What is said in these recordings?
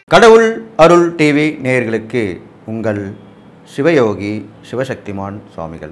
கடவுள் அருள் டிவி நேயர்களுக்கு உங்கள் சிவயோகி சிவசக்திமான் சுவாமிகள்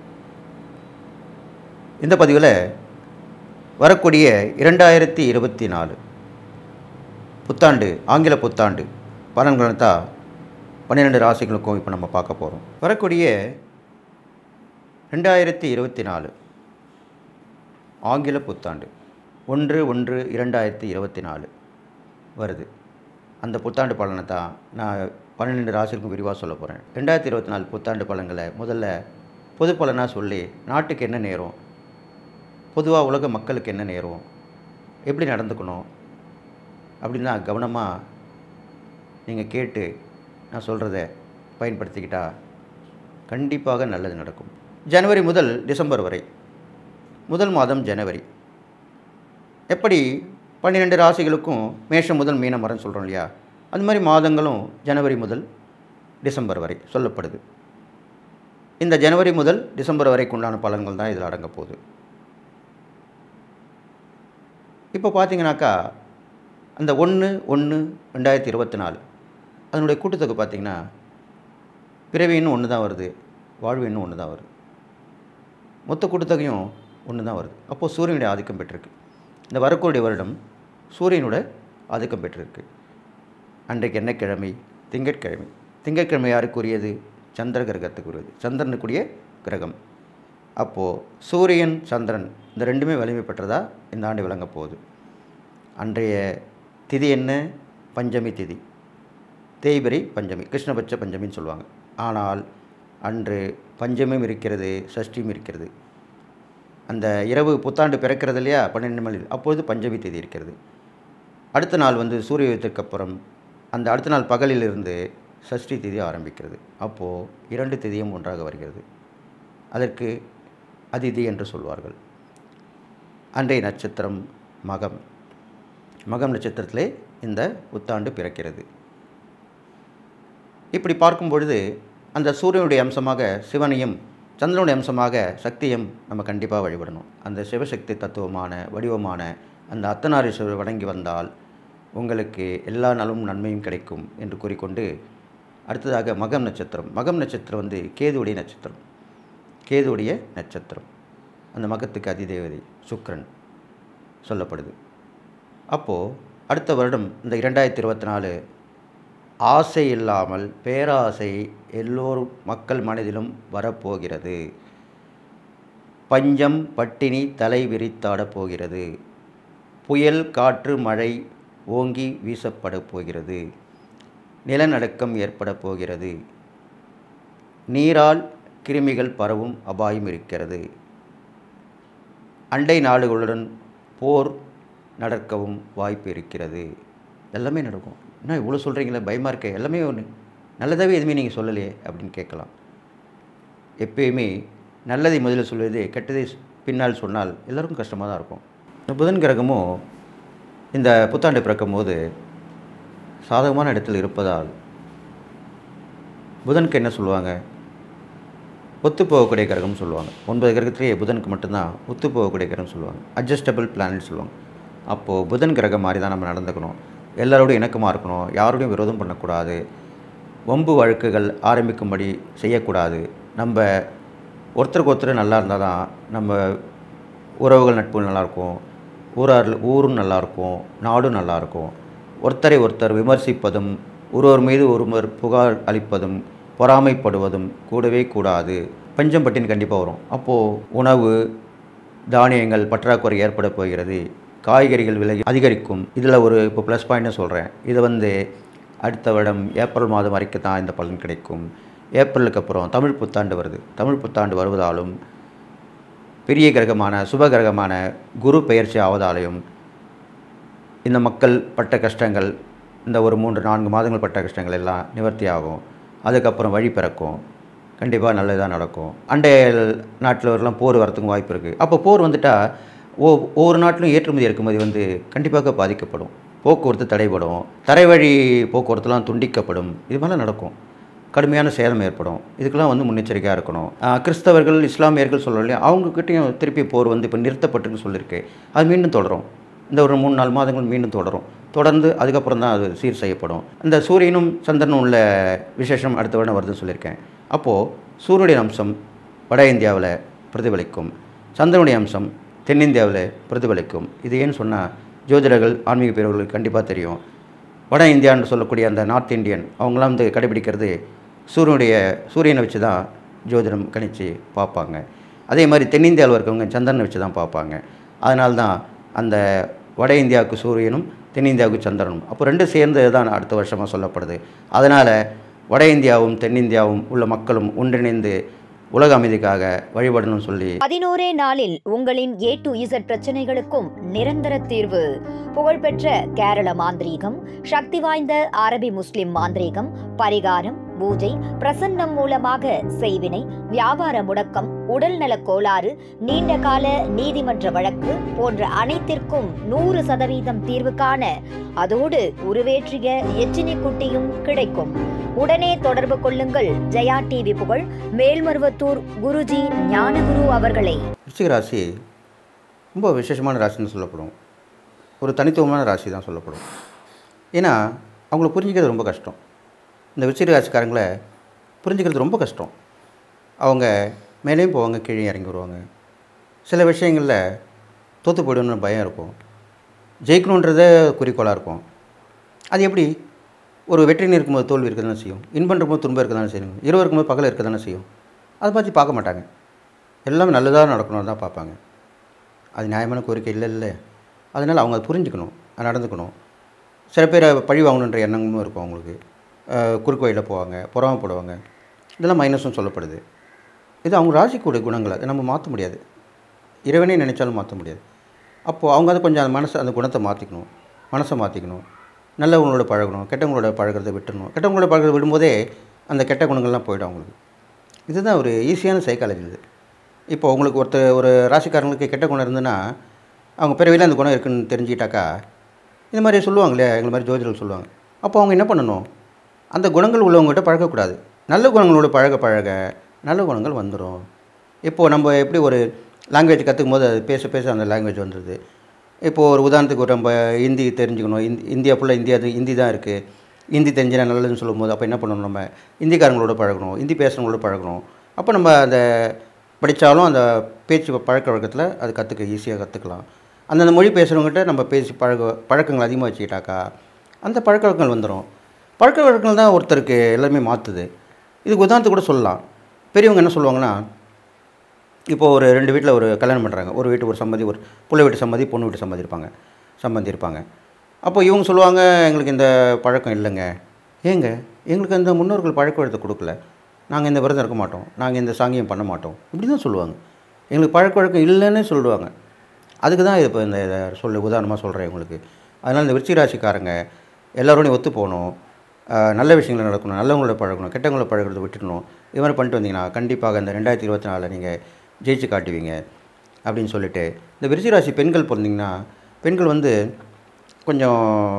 இந்த பதிவில் வரக்கூடிய இரண்டாயிரத்தி இருபத்தி நாலு புத்தாண்டு ஆங்கில புத்தாண்டு பலன்களை தான் பன்னிரெண்டு ராசிகளுக்கும் இப்போ நம்ம பார்க்க போகிறோம் வரக்கூடிய ரெண்டாயிரத்தி இருபத்தி நாலு ஆங்கில புத்தாண்டு ஒன்று ஒன்று இரண்டாயிரத்தி இருபத்தி நாலு வருது அந்த புத்தாண்டு பலனை தான் நான் பன்னிரெண்டு ராசிக்கும் விரிவாக சொல்ல போகிறேன் ரெண்டாயிரத்தி இருபத்தி நாலு புத்தாண்டு பலன்களை முதல்ல பொது பலனாக சொல்லி நாட்டுக்கு என்ன நேரம் பொதுவாக உலக மக்களுக்கு என்ன நேரம் எப்படி நடந்துக்கணும் அப்படின்னா கவனமாக நீங்கள் கேட்டு நான் சொல்கிறத பயன்படுத்திக்கிட்டா கண்டிப்பாக நல்லது நடக்கும் ஜனவரி முதல் டிசம்பர் வரை முதல் மாதம் ஜனவரி எப்படி பன்னிரெண்டு ராசிகளுக்கும் மேஷம் முதல் மீனம் வரன்னு சொல்கிறோம் இல்லையா அந்த மாதிரி மாதங்களும் ஜனவரி முதல் டிசம்பர் வரை சொல்லப்படுது இந்த ஜனவரி முதல் டிசம்பர் வரைக்கு உண்டான பலன்கள் தான் இதில் அடங்க போகுது இப்போ பார்த்தீங்கன்னாக்கா அந்த ஒன்று ஒன்று ரெண்டாயிரத்தி இருபத்தி நாலு அதனுடைய கூட்டுத்தொகை பார்த்தீங்கன்னா பிறவின்னு ஒன்று தான் வருது வாழ்வின்னு ஒன்று தான் வருது மொத்த கூட்டுத்தொகையும் ஒன்று தான் வருது அப்போது சூரியனுடைய ஆதிக்கம் பெற்றிருக்கு இந்த வரக்கூடிய வருடம் சூரியனோட ஆதிக்கம் பெற்றிருக்கு அன்றைக்கு என்ன கிழமை திங்கட்கிழமை திங்கட்கிழமை யாருக்குரியது சந்திர கிரகத்துக்குரியது சந்திரனுக்குரிய கிரகம் அப்போது சூரியன் சந்திரன் இந்த ரெண்டுமே வலிமை பெற்றதாக இந்த ஆண்டு விளங்க போகுது அன்றைய திதி என்ன பஞ்சமி திதி தேய்பிரை பஞ்சமி கிருஷ்ணபட்ச பஞ்சமின்னு சொல்லுவாங்க ஆனால் அன்று பஞ்சமியும் இருக்கிறது சஷ்டியும் இருக்கிறது அந்த இரவு புத்தாண்டு பிறக்கிறது இல்லையா பன்னெண்டு மணி அப்பொழுது பஞ்சமி தேதி இருக்கிறது அடுத்த நாள் வந்து சூரிய உதயத்திற்கு அப்புறம் அந்த அடுத்த நாள் பகலிலிருந்து சஷ்டி தேதி ஆரம்பிக்கிறது அப்போது இரண்டு தேதியும் ஒன்றாக வருகிறது அதற்கு அதிதி என்று சொல்வார்கள் அன்றைய நட்சத்திரம் மகம் மகம் நட்சத்திரத்திலே இந்த புத்தாண்டு பிறக்கிறது இப்படி பார்க்கும் பொழுது அந்த சூரியனுடைய அம்சமாக சிவனையும் சந்திரனுடைய அம்சமாக சக்தியும் நம்ம கண்டிப்பாக வழிபடணும் அந்த சிவசக்தி தத்துவமான வடிவமான அந்த அர்த்தநாரீஸ்வரர் வணங்கி வந்தால் உங்களுக்கு எல்லா நலமும் நன்மையும் கிடைக்கும் என்று கூறிக்கொண்டு அடுத்ததாக மகம் நட்சத்திரம் மகம் நட்சத்திரம் வந்து கேதுவுடைய நட்சத்திரம் கேதுவுடைய நட்சத்திரம் அந்த மகத்துக்கு அதிதேவதை சுக்கிரன் சொல்லப்படுது அப்போது அடுத்த வருடம் இந்த இரண்டாயிரத்தி இருபத்தி நாலு ஆசை இல்லாமல் பேராசை எல்லோரும் மக்கள் மனதிலும் வரப்போகிறது பஞ்சம் பட்டினி தலை விரித்தாடப் போகிறது புயல் காற்று மழை ஓங்கி வீசப்பட போகிறது நிலநடுக்கம் ஏற்பட போகிறது நீரால் கிருமிகள் பரவும் அபாயம் இருக்கிறது அண்டை நாடுகளுடன் போர் நடக்கவும் வாய்ப்பு இருக்கிறது எல்லாமே நடக்கும் என்ன இவ்வளோ சொல்கிறீங்களே பயமாக இருக்க எல்லாமே ஒன்று நல்லதாகவே எதுவுமே நீங்கள் சொல்லலையே அப்படின்னு கேட்கலாம் எப்பயுமே நல்லதை முதலில் சொல்வது கெட்டதை பின்னால் சொன்னால் எல்லாருக்கும் கஷ்டமாக தான் இருக்கும் இந்த புதன் கிரகமும் இந்த புத்தாண்டு பிறக்கும் போது சாதகமான இடத்தில் இருப்பதால் புதனுக்கு என்ன சொல்லுவாங்க ஒத்து போகக்கூடிய கிரகம்னு சொல்லுவாங்க ஒன்பது கிரகத்திலேயே புதனுக்கு மட்டும்தான் ஒத்து போகக்கூடிய கிரகம் சொல்லுவாங்க அட்ஜஸ்டபிள் பிளானட் சொல்லுவாங்க அப்போது புதன் கிரகம் மாதிரி தான் நம்ம நடந்துக்கணும் எல்லாரோடும் இணக்கமாக இருக்கணும் யாரோடையும் விரோதம் பண்ணக்கூடாது வம்பு வழக்குகள் ஆரம்பிக்கும்படி செய்யக்கூடாது நம்ம ஒருத்தருக்கு ஒருத்தர் நல்லா இருந்தால் தான் நம்ம உறவுகள் நட்புகள் நல்லாயிருக்கும் ஊரார் ஊரும் நல்லாயிருக்கும் நாடும் நல்லாயிருக்கும் ஒருத்தரை ஒருத்தர் விமர்சிப்பதும் ஒருவர் மீது ஒருவர் புகார் அளிப்பதும் பொறாமைப்படுவதும் கூடவே கூடாது பஞ்சம் பட்டினி கண்டிப்பாக வரும் அப்போது உணவு தானியங்கள் பற்றாக்குறை ஏற்பட போகிறது காய்கறிகள் விலை அதிகரிக்கும் இதில் ஒரு இப்போ ப்ளஸ் பாயிண்ட்னு சொல்கிறேன் இது வந்து அடுத்த வருடம் ஏப்ரல் மாதம் வரைக்கும் தான் இந்த பலன் கிடைக்கும் ஏப்ரலுக்கு அப்புறம் தமிழ் புத்தாண்டு வருது தமிழ் புத்தாண்டு வருவதாலும் பெரிய கிரகமான சுப கிரகமான குரு பெயர்ச்சி ஆவதாலையும் இந்த மக்கள் பட்ட கஷ்டங்கள் இந்த ஒரு மூன்று நான்கு மாதங்கள் பட்ட கஷ்டங்கள் எல்லாம் நிவர்த்தி ஆகும் அதுக்கப்புறம் வழி பிறக்கும் கண்டிப்பாக நல்லதாக நடக்கும் அண்டைய நாட்டில் வரலாம் போர் வரத்துக்கும் வாய்ப்பு இருக்குது அப்போ போர் வந்துட்டால் ஓ ஒவ்வொரு நாட்டிலும் ஏற்றுமதி இறக்குமதி வந்து கண்டிப்பாக பாதிக்கப்படும் போக்குவரத்து தடைபடும் தரைவழி போக்குவரத்துலாம் துண்டிக்கப்படும் இது மாதிரிலாம் நடக்கும் கடுமையான சேதம் ஏற்படும் இதுக்கெல்லாம் வந்து முன்னெச்சரிக்கையாக இருக்கணும் ஆஹ் கிறிஸ்தவர்கள் இஸ்லாமியர்கள் சொல்கிறோம் இல்லையா அவங்கக்கிட்டையும் திருப்பி போர் வந்து இப்போ நிறுத்தப்பட்டுன்னு சொல்லியிருக்கு அது மீண்டும் தொடரும் இந்த ஒரு மூணு நாலு மாதங்கள் மீண்டும் தொடரும் தொடர்ந்து அதுக்கப்புறம் தான் அது சீர் செய்யப்படும் இந்த சூரியனும் சந்திரனும் உள்ள விசேஷம் அடுத்த வருடம் வருதுன்னு சொல்லியிருக்கேன் அப்போது சூரியனுடைய அம்சம் வட இந்தியாவில் பிரதிபலிக்கும் சந்திரனுடைய அம்சம் தென்னிந்தியாவில் பிரதிபலிக்கும் இது ஏன்னு சொன்னால் ஜோதிடர்கள் ஆன்மீக பிரிவுகளுக்கு கண்டிப்பாக தெரியும் வட இந்தியான்னு சொல்லக்கூடிய அந்த நார்த் இந்தியன் அவங்களாம் வந்து கடைபிடிக்கிறது சூரியனுடைய சூரியனை வச்சு தான் ஜோதிடம் கணிச்சு பார்ப்பாங்க அதே மாதிரி தென்னிந்தியாவில் இருக்கவங்க சந்திரனை வச்சு தான் பார்ப்பாங்க அதனால தான் அந்த வட இந்தியாவுக்கு சூரியனும் தென்னிந்தியாவுக்கு சந்திரனும் அப்போ ரெண்டும் சேர்ந்து தான் அடுத்த வருஷமாக சொல்லப்படுது அதனால் வட இந்தியாவும் தென்னிந்தியாவும் உள்ள மக்களும் ஒன்றிணைந்து உலக அமைதிக்காக வழிபடணும்னு சொல்லி பதினோரே நாளில் உங்களின் ஏ டு இசட் பிரச்சனைகளுக்கும் நிரந்தர தீர்வு புகழ்பெற்ற கேரள மாந்திரீகம் சக்தி வாய்ந்த அரபி முஸ்லிம் மாந்திரீகம் பரிகாரம் பூஜை பிரசன்னம் மூலமாக செய்வினை வியாபார முடக்கம் உடல்நலக் கோளாறு நீண்ட கால நீதிமன்ற வழக்கு போன்ற அனைத்திற்கும் நூறு சதவீதம் தீர்வு காண அதோடு உருவேற்றிய எச்சினி குட்டியும் கிடைக்கும் உடனே தொடர்பு கொள்ளுங்கள் ஜெயா டிவி புகழ் மேல்மருவத்தூர் குருஜி ஞானகுரு அவர்களை விருச்சிக ராசி ரொம்ப விசேஷமான ராசின்னு சொல்லப்படும் ஒரு தனித்துவமான ராசி தான் சொல்லப்படும் ஏன்னா அவங்கள புரிஞ்சிக்கிறது ரொம்ப கஷ்டம் இந்த விருச்சிக ராசிக்காரங்களை புரிஞ்சுக்கிறது ரொம்ப கஷ்டம் அவங்க மேலேயும் போவாங்க கீழே இறங்கி வருவாங்க சில விஷயங்களில் தோற்று போயிடணும்னு பயம் இருக்கும் ஜெயிக்கணுன்றதே குறிக்கோளாக இருக்கும் அது எப்படி ஒரு வெற்றின்னு இருக்கும்போது தோல்வி இருக்க தானே செய்யும் இன்பம் இருக்கும்போது துன்பம் இருக்க தானே செய்யும் இரவு இருக்கும்போது பகல் இருக்க தானே செய்யும் அதை பற்றி பார்க்க மாட்டாங்க எல்லாமே நல்லதாக நடக்கணும்னு தான் பார்ப்பாங்க அது நியாயமான கோரிக்கை இல்லை இல்லை அதனால் அவங்க அதை புரிஞ்சுக்கணும் அது நடந்துக்கணும் சில பேர் பழி வாங்கணுன்ற எண்ணமும் இருக்கும் அவங்களுக்கு அஹ் குறுக்கு வழியில் போவாங்க புறாமப்படுவாங்க இதெல்லாம் மைனஸும் சொல்லப்படுது இது அவங்க ராசிக்குடைய குணங்கள் அதை நம்ம மாற்ற முடியாது இறைவனே நினைச்சாலும் மாற்ற முடியாது அப்போது அவங்க அதை கொஞ்சம் அந்த மனசை அந்த குணத்தை மாற்றிக்கணும் மனசை மாற்றிக்கணும் நல்லவங்களோட பழகணும் கெட்டவங்களோட பழகிறத விட்டுறணும் கெட்டவங்களோட பழகிறத விடும்போதே அந்த கெட்ட குணங்கள்லாம் போயிடும் அவங்களுக்கு இதுதான் ஒரு ஈஸியான சைக்காலஜி இது இப்போ உங்களுக்கு ஒருத்தர் ஒரு ராசிக்காரங்களுக்கு கெட்ட குணம் இருந்ததுன்னா அவங்க பிறவியில் அந்த குணம் இருக்குன்னு தெரிஞ்சுக்கிட்டாக்கா இந்த மாதிரி சொல்லுவாங்களே எங்களை மாதிரி ஜோதிடர்கள் சொல்லுவாங்க அப்போ அவங்க என்ன பண்ணணும் அந்த குணங்கள் உள்ளவங்ககிட்ட பழகக்கூடாது நல்ல குணங்களோட பழக பழக நல்ல குணங்கள் வந்துடும் இப்போது நம்ம எப்படி ஒரு லாங்குவேஜ் கற்றுக்கும் போது அது பேச பேச அந்த லாங்குவேஜ் வந்துடுது இப்போது ஒரு உதாரணத்துக்கு ஒரு நம்ம ஹிந்தி தெரிஞ்சுக்கணும் இந்தி இந்தியா ஃபுல்லாக இந்தியா ஹிந்தி தான் இருக்குது ஹிந்தி தெரிஞ்சுனா நல்லதுன்னு சொல்லும்போது அப்போ என்ன பண்ணணும் நம்ம ஹிந்திக்காரங்களோட பழகணும் ஹிந்தி பேசுகிறவங்களோட பழகணும் அப்போ நம்ம அந்த படித்தாலும் அந்த பேச்சு பழக்க வழக்கத்தில் அது கற்றுக்க ஈஸியாக கற்றுக்கலாம் அந்தந்த மொழி பேசுகிறவங்ககிட்ட நம்ம பேசி பழக பழக்கங்கள் அதிகமாக வச்சுக்கிட்டாக்கா அந்த பழக்க வழக்கங்கள் வந்துடும் பழக்க வழக்கங்கள் தான் ஒருத்தருக்கு எல்லாமே மாற்றுது இதுக்கு உதாரணத்துக்கு கூட சொல்லலாம் பெரியவங்க என்ன சொல்லுவாங்கன்னா இப்போது ஒரு ரெண்டு வீட்டில் ஒரு கல்யாணம் பண்ணுறாங்க ஒரு வீட்டு ஒரு சம்மதி ஒரு புள்ள வீட்டு சம்மதி பொண்ணு வீட்டு சம்மதி இருப்பாங்க சம்மந்தி இருப்பாங்க அப்போ இவங்க சொல்லுவாங்க எங்களுக்கு இந்த பழக்கம் இல்லைங்க ஏங்க எங்களுக்கு அந்த முன்னோர்கள் பழக்க வழக்கத்தை கொடுக்கல நாங்கள் இந்த விரதம் இருக்க மாட்டோம் நாங்கள் இந்த சாங்கியம் பண்ண மாட்டோம் இப்படி தான் சொல்லுவாங்க எங்களுக்கு பழக்க வழக்கம் இல்லைன்னு சொல்லுவாங்க அதுக்கு தான் இப்போ இந்த இதை சொல்ல உதாரணமாக சொல்கிறேன் உங்களுக்கு அதனால் இந்த விருச்சிக ராசிக்காரங்க எல்லாரோடையும் ஒத்து போகணும் ஆஹ் நல்ல விஷயங்கள் நடக்கணும் நல்லவங்களோட பழகணும் கெட்டவங்களோட பழகிறத விட்டுடணும் இது மாதிரி பண்ணிட்டு வந்தீங்கன்னா கண்டிப்பாக இந்த ரெண்டாயிரத்தி இருபத்தி நாலில் நீங்கள் ஜெயிச்சு காட்டுவீங்க அப்படின்னு சொல்லிட்டு இந்த விருச்சிக ராசி பெண்கள் பிறந்தீங்கன்னா பெண்கள் வந்து கொஞ்சம்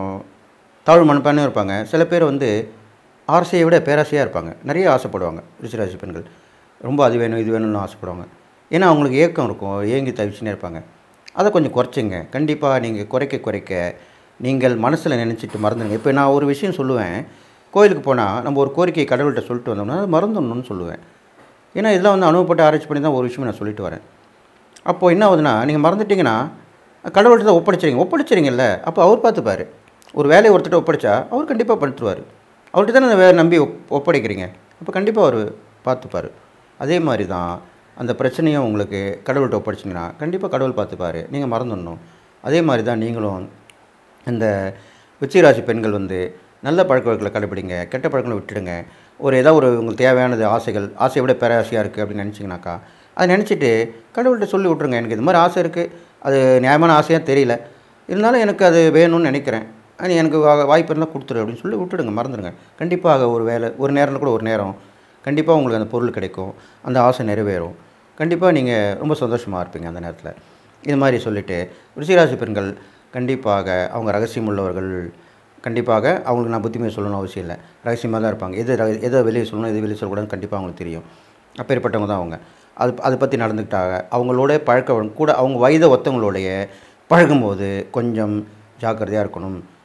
தாழ்வு மனப்பானே இருப்பாங்க சில பேர் வந்து ஆசையை விட பேராசையாக இருப்பாங்க நிறைய ஆசைப்படுவாங்க ரிஷிராசி பெண்கள் ரொம்ப அது வேணும் இது வேணும்னு ஆசைப்படுவாங்க ஏன்னா அவங்களுக்கு ஏக்கம் இருக்கும் ஏங்கி தவிச்சுனே இருப்பாங்க அதை கொஞ்சம் குறைச்சிங்க கண்டிப்பாக நீங்கள் குறைக்க குறைக்க நீங்கள் மனசில் நினச்சிட்டு மறந்துடுங்க இப்போ நான் ஒரு விஷயம் சொல்லுவேன் கோயிலுக்கு போனால் நம்ம ஒரு கோரிக்கையை கடவுள்கிட்ட சொல்லிட்டு வந்தோம்னா அது மறந்துடணும்னு சொல்லுவேன் ஏன்னா இதெல்லாம் வந்து அனுபவப்பட்டு ஆராய்ச்சி பண்ணி தான் ஒரு விஷயம் நான் சொல்லிட்டு வரேன் அப்போது என்ன ஆகுதுன்னா நீங்கள் மறந்துட்டீங்கன்னா கடவுள்கிட்ட தான் ஒப்படைச்சிருங்க ஒப்படைச்சிருங்கல்ல அப்போ அவர் பார்த்துப்பார் ஒரு வேலையை ஒருத்தட்ட ஒப்படைச்சா அவர் கண்டிப்பாக படுத்துருவார் அவர்கிட்ட தானே வே நம்பி ஒப் ஒப்படைக்கிறீங்க அப்போ கண்டிப்பாக அவர் பார்த்துப்பார் அதே மாதிரி தான் அந்த பிரச்சனையும் உங்களுக்கு கடவுள்கிட்ட ஒப்படைச்சிங்கன்னா கண்டிப்பாக கடவுள் பார்த்துப்பார் நீங்கள் மறந்துடணும் அதே மாதிரி தான் நீங்களும் இந்த விச்சிராசி பெண்கள் வந்து நல்ல பழக்க வழக்கங்களை கடைப்பிடிங்க கெட்ட பழக்கங்களை விட்டுடுங்க ஒரு ஏதாவது ஒரு உங்களுக்கு தேவையானது ஆசைகள் ஆசையை விட பேராசையாக இருக்குது அப்படின்னு நினச்சிங்கனாக்கா அதை நினச்சிட்டு கடவுள்கிட்ட சொல்லி விட்ருங்க எனக்கு இது மாதிரி ஆசை இருக்குது அது நியாயமான ஆசையாக தெரியல இருந்தாலும் எனக்கு அது வேணும்னு நினைக்கிறேன் நீ எனக்கு வா- வாய்ப்பு இருந்தால் கொடுத்துரு அப்படின்னு சொல்லி விட்டுடுங்க மறந்துடுங்க கண்டிப்பாக ஒரு வேலை ஒரு நேரம் கூட ஒரு நேரம் கண்டிப்பாக உங்களுக்கு அந்த பொருள் கிடைக்கும் அந்த ஆசை நிறைவேறும் கண்டிப்பாக நீங்கள் ரொம்ப சந்தோஷமாக இருப்பீங்க அந்த நேரத்தில் இது மாதிரி சொல்லிவிட்டு ரிஷிராசி பெண்கள் கண்டிப்பாக அவங்க ரகசியம் உள்ளவர்கள் கண்டிப்பாக அவங்களுக்கு நான் புத்திமையை சொல்லணும் அவசியம் இல்லை ரகசியமாக தான் இருப்பாங்க எது ரக எதை வெளியே சொல்லணும் எது வெளியே சொல்லக்கூடாதுன்னு கண்டிப்பாக அவங்களுக்கு தெரியும் அப்பேற்பட்டவங்க தான் அவங்க அது அதை பற்றி நடந்துக்கிட்டாங்க அவங்களோட பழக்க வழக்கம் கூட அவங்க வயதை ஒத்தவங்களோடைய பழகும்போது கொஞ்சம் ஜாக்கிரதையாக இருக்கணும்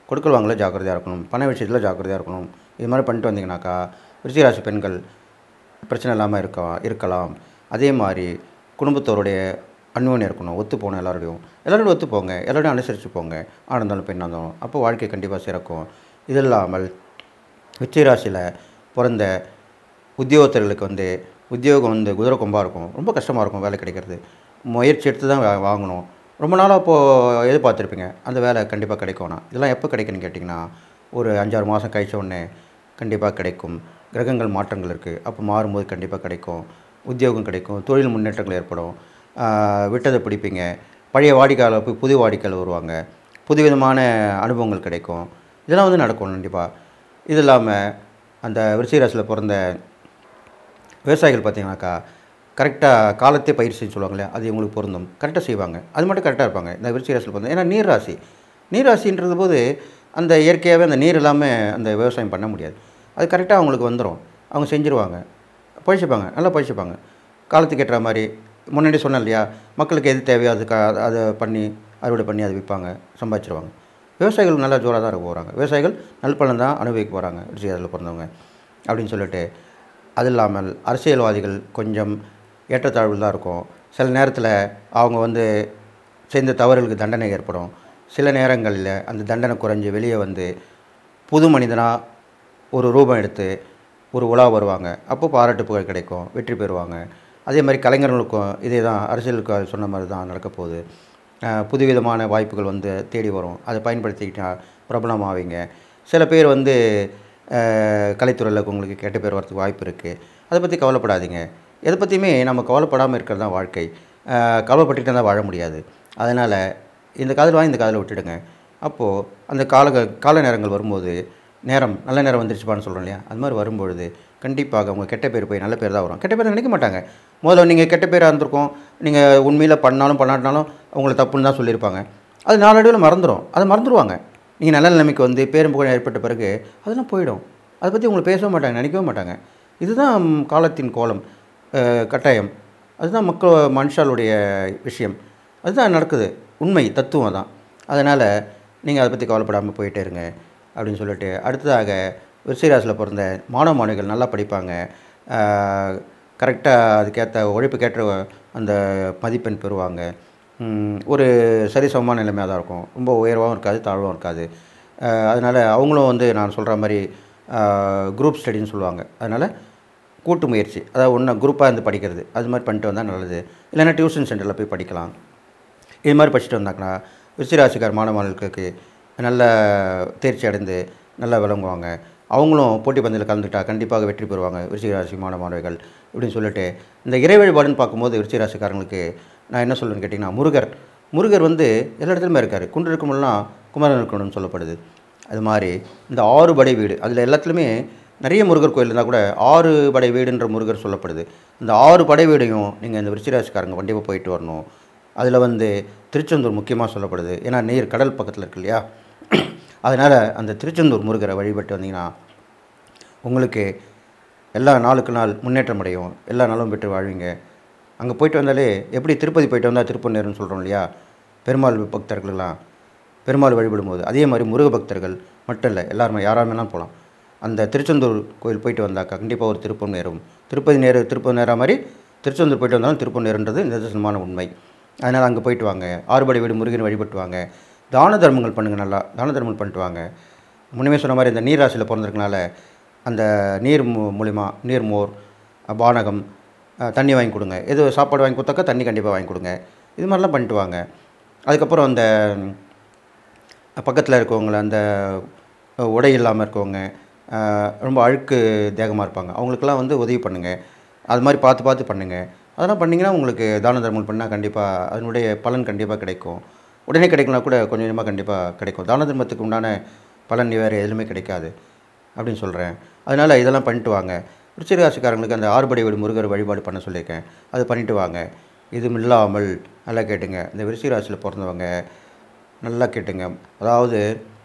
கொடுக்கல் வாங்கல ஜாக்கிரதையாக இருக்கணும் பண விஷயத்தில் ஜாக்கிரதையாக இருக்கணும் இது மாதிரி பண்ணிட்டு வந்தீங்கன்னாக்கா விருச்சிகராசி பெண்கள் பிரச்சனை இல்லாமல் இருக்க இருக்கலாம் அதே மாதிரி குடும்பத்தோருடைய அன்யோன்யம் இருக்கணும் ஒத்து போகணும் எல்லாரோடையும் எல்லாரோடையும் ஒத்து போங்க எல்லாரோடையும் அனுசரித்து போங்க ஆண் இருந்தாலும் பெண்ணாக இருந்தாலும் அப்போ வாழ்க்கை கண்டிப்பாக சிறக்கும் இது இல்லாமல் விச்சயராசியில் பிறந்த உத்தியோகத்தர்களுக்கு வந்து உத்தியோகம் வந்து குதிரை கொம்பாக இருக்கும் ரொம்ப கஷ்டமாக இருக்கும் வேலை கிடைக்கிறது முயற்சி எடுத்து தான் வா- வாங்கணும் ரொம்ப நாளாக இப்போது எதிர்பார்த்துருப்பீங்க அந்த வேலை கண்டிப்பாக கிடைக்கும்னா இதெல்லாம் எப்போ கிடைக்குன்னு கேட்டிங்கன்னா ஒரு அஞ்சாறு மாதம் கழிச்ச உடனே கண்டிப்பாக கிடைக்கும் கிரகங்கள் மாற்றங்கள் இருக்குது அப்போ மாறும்போது கண்டிப்பாக கிடைக்கும் உத்தியோகம் கிடைக்கும் தொழில் முன்னேற்றங்கள் ஏற்படும் ஆஹ் விட்டதை பிடிப்பீங்க பழைய வாடிக்கையாளர் போய் புது வாடிக்கையாளர் வருவாங்க புதுவிதமான அனுபவங்கள் கிடைக்கும் இதெல்லாம் வந்து நடக்கும் கண்டிப்பாக இது இல்லாமல் அந்த விருச்சிகராசியில் பிறந்த விவசாயிகள் பார்த்தீங்கன்னாக்கா கரெக்டாக காலத்தே பயிர் செய்ய சொல்லுவாங்களே அது இவங்களுக்கு பொருந்தும் கரெக்டாக செய்வாங்க அது மட்டும் கரெக்டாக இருப்பாங்க இந்த விருச்சிக ராசியில் பிறந்த ஏன்னா நீர் ராசி நீர் ராசின்றது போது அந்த இயற்கையாகவே அந்த நீர் இல்லாமல் அந்த விவசாயம் பண்ண முடியாது அது கரெக்டாக அவங்களுக்கு வந்துடும் அவங்க செஞ்சுருவாங்க பழிச்சுப்பாங்க நல்லா பழிச்சுப்பாங்க காலத்துக்கு ஏற்ற மாதிரி முன்னாடி சொன்னேன் இல்லையா மக்களுக்கு எது தேவையோ அதுக்கு அ- அதை பண்ணி அறுவடை பண்ணி அதை விற்பாங்க சம்பாதிச்சிருவாங்க விவசாயிகள் நல்லா ஜோராக தான் இருக்க போகிறாங்க விவசாயிகள் நல்பலன் தான் அனுபவிக்க போகிறாங்க விருச்சிகராசியில் பிறந்தவங்க அப்படின்னு சொல்லிட்டு அது இல்லாமல் அரசியல்வாதிகள் கொஞ்சம் ஏற்றத்தாழ்வு தான் இருக்கும் சில நேரத்தில் அவங்க வந்து செய்த தவறுகளுக்கு தண்டனை ஏற்படும் சில நேரங்களில் அந்த தண்டனை குறைஞ்சி வெளியே வந்து புது மனிதனாக ஒரு ரூபம் எடுத்து ஒரு உலா வருவாங்க அப்போ பாராட்டு புகழ் கிடைக்கும் வெற்றி பெறுவாங்க அதே மாதிரி கலைஞர்களுக்கும் இதே தான் அரசியலுக்கு அது சொன்ன மாதிரி தான் நடக்க போகுது அஹ் புதுவிதமான வாய்ப்புகள் வந்து தேடி வரும் அதை பயன்படுத்திக்கிட்டா பிரபலமாவீங்க சில பேர் வந்து அஹ், கலைத்துறையில் உங்களுக்கு கெட்ட பேர் வரதுக்கு வாய்ப்பு இருக்குது அதை பற்றி கவலைப்படாதீங்க எதை பற்றியுமே நம்ம கவலைப்படாமல் இருக்கிறது தான் வாழ்க்கை அஹ், கவலைப்பட்டுக்கிட்டே தான் வாழ முடியாது அதனால் இந்த காதில் வாங்கி இந்த காதில் விட்டுடுங்க அப்போது அந்த கால கால நேரங்கள் வரும்போது நேரம் நல்ல நேரம் வந்துருச்சுப்பான்னு சொல்கிறோம் இல்லையா அது மாதிரி வரும்பொழுது கண்டிப்பாக உங்கள் கெட்ட பேர் போய் நல்ல பேர் தான் வரும் கெட்ட பேர் நினைக்க மாட்டாங்க முதல்ல நீங்கள் கெட்ட பேராக இருந்திருக்கும் நீங்கள் உண்மையில் பண்ணாலும் பண்ணாட்டினாலும் உங்களை தப்புன்னு தான் சொல்லியிருப்பாங்க அது நாளடைவில் மறந்துடும் அதை மறந்துடுவாங்க நீங்கள் நல்ல நிலைமைக்கு வந்து பேரும் புகழ் ஏற்பட்ட பிறகு அதெல்லாம் போயிடும் அதை பற்றி உங்களை பேசவே மாட்டாங்க நினைக்கவே மாட்டாங்க இதுதான் ம், காலத்தின் கோலம் அஹ், கட்டாயம் அதுதான் மக்கள் மனுஷாளுடைய விஷயம் அதுதான் நடக்குது உண்மை தத்துவம் தான் அதனால் நீங்கள் அதை பற்றி கவலைப்படாமல் போயிட்டே இருங்க அப்படின்னு சொல்லிட்டு அடுத்ததாக விருச்சிகராசியில் பிறந்த மாணவ மாணவிகள் நல்லா படிப்பாங்க கரெக்டாக அதுக்கேற்ற உழைப்புக்கேற்ற அந்த மதிப்பெண் பெறுவாங்க ம், ஒரு சரிசமமான நிலைமையாக தான் இருக்கும் ரொம்ப உயர்வாகவும் இருக்காது தாழ்வாகவும் இருக்காது அதனால் அவங்களும் வந்து நான் சொல்கிற மாதிரி குரூப் ஸ்டடின்னு சொல்லுவாங்க அதனால் கூட்டு முயற்சி அதாவது ஒன்று குரூப்பாக இருந்து படிக்கிறது அது மாதிரி பண்ணிட்டு வந்தால் நல்லது இல்லைன்னா டியூஷன் சென்டரில் போய் படிக்கலாம் இது மாதிரி படிச்சுட்டு வந்தாங்கன்னா விருச்சிராசிக்கார் மாணவ மாணவர்களுக்கு நல்ல தேர்ச்சி அடைந்து நல்லா விளங்குவாங்க அவங்களும் போட்டி பந்தயில் கலந்துட்டா கண்டிப்பாக வெற்றி பெறுவாங்க விருச்சிகராசி மாணவ மாணவிகள் இப்படின்னு சொல்லிட்டு இந்த இறை வழிபாடுன்னு பார்க்கும்போது விருச்சிகராசிக்காரங்களுக்கு நான் என்ன சொல்லுவேன்னு கேட்டிங்கன்னா முருகர் முருகர் வந்து எல்லா இடத்துலையுமே இருக்கார் குன்று இருக்கும்போதெல்லாம் குமரன் இருக்கணும்னு சொல்லப்படுது அது மாதிரி இந்த ஆறு படை வீடு அதில் எல்லாத்துலேயுமே நிறைய முருகர் கோயில் இருந்தால் கூட ஆறு படை வீடுன்ற முருகர் சொல்லப்படுது இந்த ஆறு படை வீடையும் நீங்கள் இந்த விருச்சிராசிக்காரங்க கண்டிப்பாக போயிட்டு வரணும் அதில் வந்து திருச்செந்தூர் முக்கியமாக சொல்லப்படுது ஏன்னா நீர் கடல் பக்கத்தில் இருக்கு இல்லையா அதனால் அந்த திருச்செந்தூர் முருகரை வழிபட்டு வந்தீங்கன்னா உங்களுக்கு எல்லா நாளுக்கு நாள் முன்னேற்றம் அடையும் எல்லா நாளும் பெற்று வாழ்வீங்க அங்கே போயிட்டு வந்தாலே எப்படி திருப்பதி போயிட்டு வந்தால் திருப்பநேருன்னு சொல்கிறோம் இல்லையா பெருமாள் பக்தர்கள்லாம் பெருமாள் வழிபடும்போது அதே மாதிரி முருக பக்தர்கள் மட்டும் இல்லை எல்லாருமே யாராருமேலாம் போகலாம் அந்த திருச்செந்தூர் கோயில் போயிட்டு வந்தாக்கா கண்டிப்பாக ஒரு திருப்பம் நேரும் திருப்பதி நேரு திருப்பம் நேரா மாதிரி திருச்செந்தூர் போயிட்டு வந்தாலும் திருப்பம் நேருன்றது நிதர்சனமான உண்மை அதனால் அங்கே போயிட்டு வாங்க ஆறுபடை வீடு முருகன் வழிபட்டு வாங்க தான தர்மங்கள் பண்ணுங்கள் நல்லா தான தர்மங்கள் பண்ணிட்டு வாங்க முன்னமே சொன்ன மாதிரி இந்த நீர் ராசியில் பிறந்திருக்கனால அந்த நீர் மூ- மூலிமா நீர் மோர் அஹ், பானகம் அஹ், தண்ணி வாங்கி கொடுங்க எது சாப்பாடு வாங்கி கொடுத்தாக்கா தண்ணி கண்டிப்பாக வாங்கி கொடுங்க இது மாதிரிலாம் பண்ணிட்டு வாங்க அதுக்கப்புறம் அந்த பக்கத்தில் இருக்கவங்கள அந்த அஹ், உடை இல்லாமல் இருக்கவங்க அஹ், ரொம்ப அழுக்கு தேகமாக இருப்பாங்க அவங்களுக்கெல்லாம் வந்து உதவி பண்ணுங்கள் அது மாதிரி பார்த்து பார்த்து பண்ணுங்கள் அதெல்லாம் பண்ணிங்கன்னா உங்களுக்கு தான தர்மங்கள் பண்ணால் கண்டிப்பாக அதனுடைய பலன் கண்டிப்பாக கிடைக்கும் உடனே கிடைக்கலாம் கூட கொஞ்சம் கொஞ்சமாக கண்டிப்பாக கிடைக்கும் தான தர்மத்துக்கு உண்டான பலன் வேறு எதுவுமே கிடைக்காது அப்படின்னு சொல்கிறேன் அதனால் இதெல்லாம் பண்ணிட்டு வாங்க விருச்சிக ராசிக்காரங்களுக்கு அந்த ஆறுபடை வீடு முருகர் வழிபாடு பண்ண சொல்லியிருக்கேன் அது பண்ணிட்டு வாங்க இதுவும் இல்லாமல் நல்லா கேட்டுங்க இந்த விருச்சிக ராசியில் பிறந்தவங்க நல்லா கேட்டுங்க அதாவது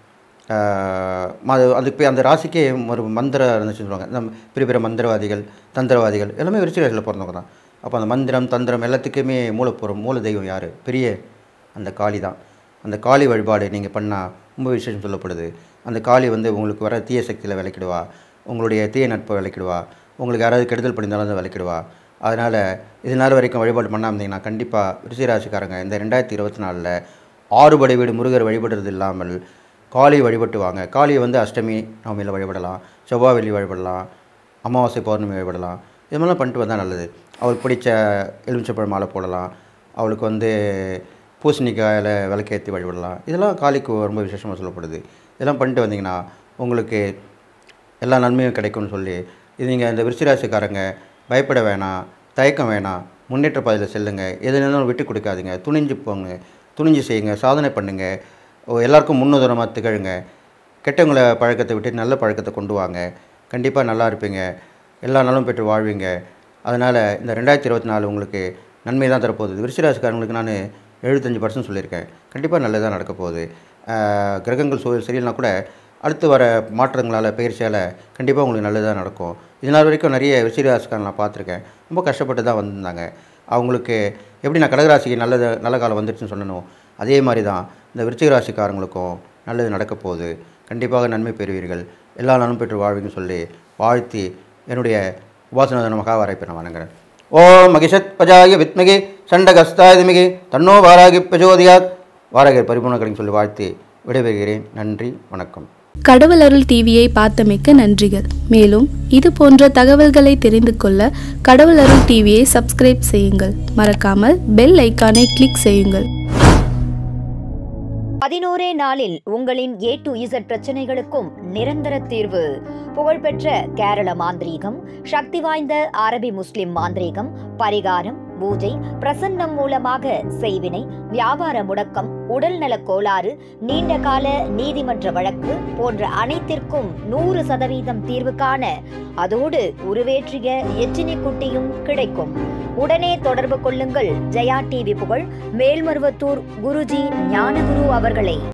ஆஹ், ம- அதுக்கு போய் அந்த ராசிக்கே ஒரு மந்திரம் இருந்துச்சுன்னு சொல்லுவாங்க நம்ம பெரிய பெரிய மந்திரவாதிகள் தந்திரவாதிகள் எல்லாமே விருச்சிக ராசியில் பிறந்தவங்க தான் அப்போ அந்த மந்திரம் தந்திரம் எல்லாத்துக்குமே மூலப்பொருள் மூல தெய்வம் யார் பெரிய அந்த காளி தான் அந்த காளி வழிபாடு நீங்கள் பண்ணால் ரொம்ப விசேஷம் சொல்லப்படுது அந்த காளி வந்து உங்களுக்கு வர தீய சக்தியில் விளக்கிடுவா உங்களுடைய தீய நட்பை விளக்கிடுவா உங்களுக்கு யாராவது கெடுதல் பண்ணியிருந்தாலும் அதை விளக்கிடுவா அதனால் இது நாள் வரைக்கும் வழிபாடு பண்ணாமல் இருந்தீங்கன்னா கண்டிப்பாக விருச்சிகராசிக்காரங்க இந்த ரெண்டாயிரத்தி இருபத்தி நாலில் ஆறுபடை வீடு முருகர் வழிபடுறது இல்லாமல் காளி வழிபட்டுவாங்க காளியை வந்து அஷ்டமி நவமியில் வழிபடலாம் செவ்வாய் வெள்ளி வழிபடலாம் அமாவாசை பௌர்ணமி வழிபடலாம் இது மாதிரிலாம் பண்ணிட்டு வந்தால் நல்லது அவளுக்கு பிடிச்ச எலுமிச்சப்பழம் மாலை போடலாம் அவளுக்கு வந்து பூசணிக்காயில் விளக்கேற்றி வழிபடலாம் இதெல்லாம் காளிக்கு ரொம்ப விசேஷமாக சொல்லப்படுது இதெல்லாம் பண்ணிட்டு வந்தீங்கன்னா உங்களுக்கு எல்லா நன்மையும் கிடைக்கும்னு சொல்லி இது நீங்கள் இந்த விருச்சிராசிக்காரங்க பயப்பட வேணாம் தயக்கம் வேணாம் முன்னேற்ற பாதையில் செல்லுங்க எது இருந்தாலும் விட்டு கொடுக்காதீங்க துணிஞ்சு போங்க துணிஞ்சு செய்யுங்க சாதனை பண்ணுங்க ஓ, எல்லாருக்கும் முன்னுதாரணமாக திகழுங்க கெட்டவங்கள பழக்கத்தை விட்டு நல்ல பழக்கத்தை கொண்டு வாங்க கண்டிப்பாக நல்லா இருப்பீங்க எல்லா நாளும் பெற்று வாழ்வீங்க அதனால் இந்த ரெண்டாயிரத்தி இருபத்தி நாலு உங்களுக்கு நன்மை தான் தரப்போகுது விருச்சிராசிக்காரங்களுக்கு நான் எழுபத்தஞ்சு பர்சன்ட் சொல்லியிருக்கேன் கண்டிப்பாக நல்லதாக நடக்க போகுது ஆஹ், கிரகங்கள் சூழல் சரியில்லைனா கூட அடுத்து வர மாற்றங்களால் பயிற்சியால் கண்டிப்பாக உங்களுக்கு நல்லதாக நடக்கும் இது நாள் வரைக்கும் நிறைய விருச்சிகராசிக்காரன் நான் பார்த்துருக்கேன் ரொம்ப கஷ்டப்பட்டு தான் வந்திருந்தாங்க அவங்களுக்கு எப்படி நான் கடகராசிக்கு நல்லது நல்ல காலம் வந்துடுச்சுன்னு சொன்னனோ அதே மாதிரி தான் இந்த விருச்சிக ராசிக்காரங்களுக்கும் நல்லது நடக்க போகுது கண்டிப்பாக நன்மை பெறுவீர்கள் எல்லா நன்மை பெற்று வாழ்வீங்கன்னு சொல்லி வாழ்த்தி என்னுடைய உபாசன மகாவாரைப்பை நான் வணங்குறேன் ஓம் மகிஷத் பஜாய வித்மகி சண்டகஸ்தாயுதமிகி தன்னோ வாராகி பிரஜோதியாத் வாராகர் பரிபூர்ணக்கடைன்னு சொல்லி வாழ்த்தி விடைபெறுகிறேன் நன்றி வணக்கம் கடவுள் அருள் டிவியை பார்த்தமைக்க நன்றிகள் மேலும் இது போன்ற தகவல்களை தெரிந்து கொள்ள கடவுள் அருள் டிவியை சப்ஸ்கிரைப் செய்யுங்கள் மறக்காமல் பெல் ஐக்கானை கிளிக் செய்யுங்கள் பதினோரே நாளில் உங்களின் ஏ டு இசட் பிரச்சனைகளுக்கும் நிரந்தர தீர்வு புகழ்பெற்ற கேரள மாந்திரீகம் சக்தி வாய்ந்த அரபி முஸ்லிம் மாந்திரீகம் பரிகாரம் பூஜை பிரசன்னம் மூலமாக செய்வினை வியாபார முடக்கம் உடல்நலக் கோளாறு நீண்ட கால நீதிமன்ற வழக்கு போன்ற அனைத்திற்கும் நூறு சதவீதம் தீர்வு காண அதோடு உருவேற்றிய எச்சினி குட்டியும் கிடைக்கும் உடனே தொடர்பு கொள்ளுங்கள் ஜெயா டிவி புகழ் மேல்மருவத்தூர் குருஜி ஞானகுரு அவர்களை